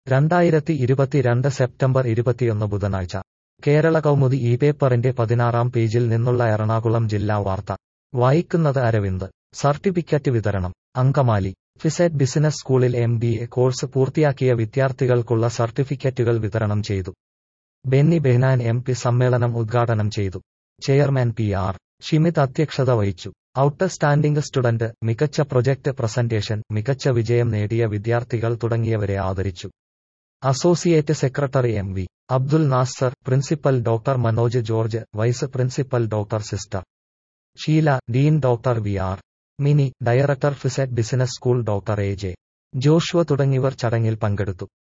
രണ്ടായിരത്തി ഇരുപത്തിരണ്ട് സെപ്റ്റംബർ ഇരുപത്തിയൊന്ന് ബുധനാഴ്ച കേരള കൗമുദി ഈ പേപ്പറിന്റെ പതിനാറാം പേജിൽ നിന്നുള്ള എറണാകുളം ജില്ലാ വാർത്ത വായിക്കുന്നത് അരവിന്ദ് സർട്ടിഫിക്കറ്റ് വിതരണം അങ്കമാലി ഫിസെറ്റ് ബിസിനസ് സ്കൂളിൽ എം ബി എ കോഴ്സ് പൂർത്തിയാക്കിയ വിദ്യാർത്ഥികൾക്കുള്ള സർട്ടിഫിക്കറ്റുകൾ വിതരണം ചെയ്തു ബെന്നി ബെഹ്നാൻ എം പി സമ്മേളനം ഉദ്ഘാടനം ചെയ്തു ചെയർമാൻ പി ആർ ഷിമിത് അധ്യക്ഷത വഹിച്ചു ഔട്ട്സ്റ്റാൻഡിംഗ് സ്റ്റുഡന്റ് മികച്ച പ്രൊജക്ട് പ്രസന്റേഷൻ മികച്ച വിജയം നേടിയ വിദ്യാർത്ഥികൾ തുടങ്ങിയവരെ ആദരിച്ചു associate secretary M V Abdul Nasar principal doctor Manoj George vice principal doctor sister Sheela dean doctor V R Mini director FISAT business school doctor A J Joshua തുടങ്ങിയവർ ചടങ്ങിൽ പങ്കെടുത്തു